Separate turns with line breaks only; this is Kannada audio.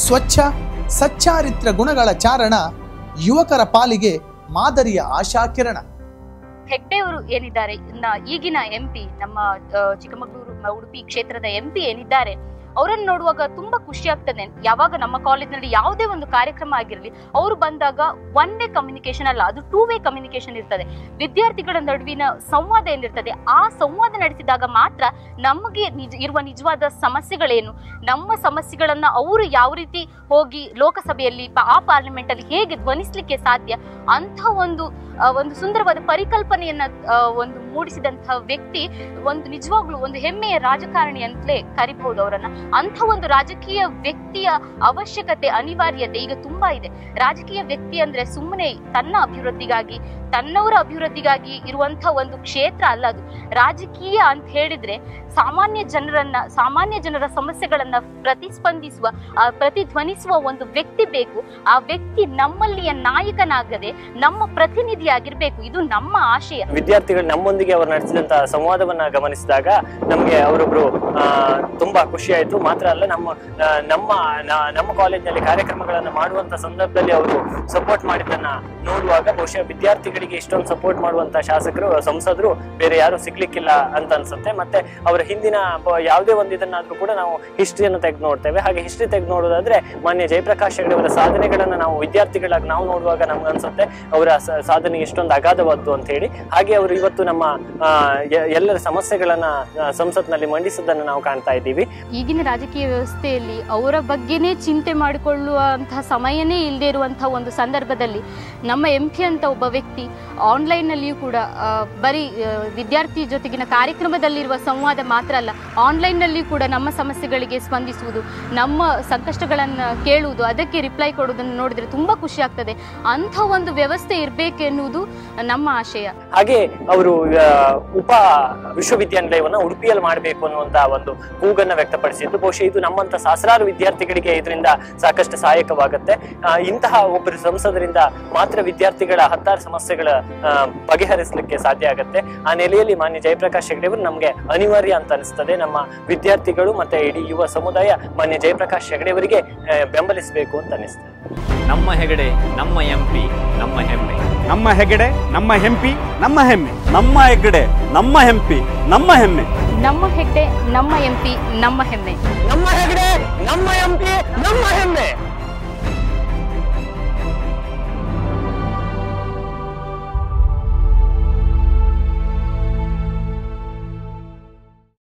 ಸ್ವಚ್ಛ ಸಚ್ಚಾರಿತ್ರ ಗುಣಗಳ ಚಾರಣ ಯುವಕರ ಪಾಲಿಗೆ ಮಾದರಿಯ ಆಶಾಕಿರಣ
ಹೆಗ್ಡೆಯವರು ಏನಿದ್ದಾರೆ ನ- ಈಗಿನ ಎಂ ಪಿ ನಮ್ಮ ಆ, ಚಿಕ್ಕಮಗಳೂರು ಮ- ಉಡುಪಿ ಕ್ಷೇತ್ರದ ಎಂ ಪಿ ಏನಿದ್ದಾರೆ ಅವರನ್ನು ನೋಡುವಾಗ ತುಂಬಾ ಖುಷಿ ಆಗ್ತದೆ ಯಾವಾಗ ನಮ್ಮ ಕಾಲೇಜ್ನಲ್ಲಿ ಯಾವುದೇ ಒಂದು ಕಾರ್ಯಕ್ರಮ ಆಗಿರಲಿ ಅವರು ಬಂದಾಗ ಒನ್ ವೇ ಕಮ್ಯುನಿಕೇಶನ್ ಅಲ್ಲ ಅದು ಟೂ ವೇ ಕಮ್ಯುನಿಕೇಶನ್ ಇರ್ತದೆ ವಿದ್ಯಾರ್ಥಿಗಳ ನಡುವಿನ ಸಂವಾದ ಏನಿರ್ತದೆ ಆ ಸಂವಾದ ನಡೆಸಿದಾಗ ಮಾತ್ರ ನಮಗೆ ನಿಜ ಇರುವ ನಿಜವಾದ ಸಮಸ್ಯೆಗಳೇನು ನಮ್ಮ ಸಮಸ್ಯೆಗಳನ್ನ ಅವರು ಯಾವ ರೀತಿ ಹೋಗಿ ಲೋಕಸಭೆಯಲ್ಲಿ ಪ- ಆ ಪಾರ್ಲಿಮೆಂಟ್ ಅಲ್ಲಿ ಹೇಗೆ ಧ್ವನಿಸ್ಲಿಕ್ಕೆ ಸಾಧ್ಯ ಅಂತ ಒಂದು ಆ, ಒಂದು ಸುಂದರವಾದ ಪರಿಕಲ್ಪನೆಯನ್ನ ಆ, ಒಂದು ಮೂಡಿಸಿದಂತಹ ವ್ಯಕ್ತಿ ಒಂದು ನಿಜವಾಗ್ಲೂ ಒಂದು ಹೆಮ್ಮೆಯ ರಾಜಕಾರಣಿ ಅಂತಲೇ ಕರಿಬಹುದು ಅವರನ್ನ ಅಂಥ ಒಂದು ರಾಜಕೀಯ ವ್ಯಕ್ತಿಯ ಅವಶ್ಯಕತೆ ಅನಿವಾರ್ಯತೆ ಈಗ ತುಂಬಾ ಇದೆ ರಾಜಕೀಯ ವ್ಯಕ್ತಿ ಅಂದ್ರೆ ಸುಮ್ಮನೆ ತನ್ನ ಅಭಿವೃದ್ಧಿಗಾಗಿ ತನ್ನವರ ಅಭಿವೃದ್ಧಿಗಾಗಿ ಇರುವಂತಹ ಒಂದು ಕ್ಷೇತ್ರ ಅಲ್ಲ ಅದು ರಾಜಕೀಯ ಅಂತ ಹೇಳಿದ್ರೆ ಸಾಮಾನ್ಯ ಜನರನ್ನ ಸಾಮಾನ್ಯ ಜನರ ಸಮಸ್ಯೆಗಳನ್ನ ಪ್ರತಿಸ್ಪಂದಿಸುವ ಆ, ಪ್ರತಿಧ್ವನಿಸುವ ಒಂದು ವ್ಯಕ್ತಿ ಬೇಕು ಆ ವ್ಯಕ್ತಿ ನಮ್ಮಲ್ಲಿಯ ನಾಯಕನಾಗದೆ ನಮ್ಮ ಪ್ರತಿನಿಧಿಯಾಗಿರ್ಬೇಕು ಇದು ನಮ್ಮ ಆಶಯ
ವಿದ್ಯಾರ್ಥಿಗಳು ನಮ್ಮೊಂದಿಗೆ ಅವರು ನಡೆಸಿದಂತಹ ಸಂವಾದವನ್ನ ಗಮನಿಸಿದಾಗ ನಮಗೆ ಅವರೊಬ್ರು ಆ, ತುಂಬಾ ಖುಷಿ ಆಯ್ತು ಮಾತ್ರ ಅಲ್ಲ ನಮ್ಮ ಆ, ನಮ್ಮ ನ- ನಮ್ಮ ಕಾಲೇಜಿನಲ್ಲಿ ಕಾರ್ಯಕ್ರಮಗಳನ್ನ ಮಾಡುವಂತ ಸಂದರ್ಭದಲ್ಲಿ ಅವರು ಸಪೋರ್ಟ್ ಮಾಡಿದ್ದನ್ನ ನೋಡುವಾಗ ಬಹುಶಃ ವಿದ್ಯಾರ್ಥಿಗಳಿಗೆ ಇಷ್ಟೊಂದು ಸಪೋರ್ಟ್ ಮಾಡುವಂತ ಶಾಸಕರು ಸಂಸದರು ಬೇರೆ ಯಾರು ಸಿಗ್ಲಿಕ್ಕಿಲ್ಲ ಅಂತ ಅನ್ಸುತ್ತೆ ಮತ್ತೆ ಅವರ ಹಿಂದಿನ ಬ- ಯಾವುದೇ ಒಂದು ಇದನ್ನಾದ್ರೂ ಕೂಡ ನಾವು ಹಿಸ್ಟ್ರಿಯನ್ನು ತೆಗೆದು ನೋಡ್ತೇವೆ ಹಾಗೆ ಹಿಸ್ಟ್ರಿ ತೆಗೆದು ನೋಡೋದಾದ್ರೆ ಮಾನ್ಯ ಜಯಪ್ರಕಾಶ್ ಹೆಗಡೆ ಅವರ ಸಾಧನೆಗಳನ್ನ ನಾವು ವಿದ್ಯಾರ್ಥಿಗಳಾಗಿ ನಾವು ನೋಡುವಾಗ ನಮ್ಗೆ ಅನ್ಸುತ್ತೆ ಅವರ ಸ- ಸಾಧನೆ ಎಷ್ಟೊಂದು ಅಗಾಧವಾದ್ದು ಅಂತ ಹೇಳಿ ಹಾಗೆ ಅವರು ಇವತ್ತು ನಮ್ಮ ಆ, ಎ- ಎಲ್ಲರ ಸಮಸ್ಯೆಗಳನ್ನ ಆ, ಸಂಸತ್ನಲ್ಲಿ ಮಂಡಿಸೋದನ್ನ ನಾವು ಕಾಣ್ತಾ ಇದ್ದೀವಿ
ಈಗಿನ ರಾಜಕೀಯ ವ್ಯವಸ್ಥೆಯಲ್ಲಿ ಅವರ ಬಗ್ಗೆನೇ ಚಿಂತೆ ಮಾಡಿಕೊಳ್ಳುವಂತಹ ಸಮಯನೇ ಇಲ್ಲದೆ ಇರುವಂತಹ ಒಂದು ಸಂದರ್ಭದಲ್ಲಿ ನಮ್ಮ ಎಂ ಪಿ ಅಂತ ಒಬ್ಬ ವ್ಯಕ್ತಿ ಆನ್ಲೈನ್ನಲ್ಲಿಯೂ ಕೂಡ ಆ, ಬರೀ ಆ, ವಿದ್ಯಾರ್ಥಿ ಜೊತೆಗಿನ ಕಾರ್ಯಕ್ರಮದಲ್ಲಿರುವ ಸಂವಾದ ಮಾತ್ರ ಅಲ್ಲ ಆನ್ಲೈನ್ನಲ್ಲಿಯೂ ಕೂಡ ನಮ್ಮ ಸಮಸ್ಯೆಗಳಿಗೆ ಸ್ಪಂದಿಸುವುದು ನಮ್ಮ ಸಂಕಷ್ಟಗಳನ್ನು ಕೇಳುವುದು ಅದಕ್ಕೆ ರಿಪ್ಲೈ ಕೊಡುವುದನ್ನು ನೋಡಿದರೆ ತುಂಬ ಖುಷಿ ಆಗ್ತದೆ ಅಂಥ ಒಂದು ವ್ಯವಸ್ಥೆ ಇರಬೇಕೆನ್ನುವುದು ನಮ್ಮ ಆಶಯ
ಹಾಗೆ ಅವರು ಆ, ಉಪ ವಿಶ್ವವಿದ್ಯಾನಿಲಯವನ್ನ ಉಡುಪಿಯಲ್ಲಿ ಮಾಡಬೇಕು ಅನ್ನುವಂತ ಒಂದು ಕೂಗನ್ನ ವ್ಯಕ್ತಪಡಿಸಿದ್ದು ಬಹುಶಃ ಇದು ನಮ್ಮಂತ ಸಹಸ್ರಾರು ವಿದ್ಯಾರ್ಥಿಗಳಿಗೆ ಇದರಿಂದ ಸಾಕಷ್ಟು ಸಹಾಯಕವಾಗುತ್ತೆ ಆ, ಇಂತಹ ಒಬ್ಬರು ಸಂಸದರಿಂದ ಮಾತ್ರ ವಿದ್ಯಾರ್ಥಿಗಳ ಹತ್ತಾರು ಸಮಸ್ಯೆಗಳ ಆ, ಬಗೆಹರಿಸಲಿಕ್ಕೆ ಸಾಧ್ಯ ಆಗುತ್ತೆ ಆ ನೆಲೆಯಲ್ಲಿ ಮಾನ್ಯ ಜಯಪ್ರಕಾಶ್ ಹೆಗಡೆ ಅವರು ನಮಗೆ ಅನಿವಾರ್ಯ ಅಂತ ಅನಿಸ್ತದೆ ನಮ್ಮ ವಿದ್ಯಾರ್ಥಿಗಳು ಮತ್ತೆ ಇಡೀ ಯುವ ಸಮುದಾಯ ಮಾನ್ಯ ಜಯಪ್ರಕಾಶ್ ಹೆಗಡೆ ಅವರಿಗೆ ಆ, ಬೆಂಬಲಿಸಬೇಕು ಅಂತ ಅನಿಸ್ತದೆ
ನಮ್ಮ ಹೆಗಡೆ ನಮ್ಮ ಎಂಪಿ ನಮ್ಮ ಹೆಮ್ಮೆ
ನಮ್ಮ ಹೆಗಡೆ ನಮ್ಮ ಹೆಂಪಿ ನಮ್ಮ ಹೆಮ್ಮೆ ನಮ್ಮ ಹೆಗಡೆ ನಮ್ಮ ಹೆಂಪಿ ನಮ್ಮ ಹೆಮ್ಮೆ
ನಮ್ಮ ಹೆಗ್ಡೆ ನಮ್ಮ ಎಂ ಪಿ ನಮ್ಮ ಹೆಮ್ಮೆ
ನಮ್ಮ ಹೆಗಡೆ ನಮ್ಮ ಎಂಪಿ ನಮ್ಮ ಹೆಮ್ಮೆ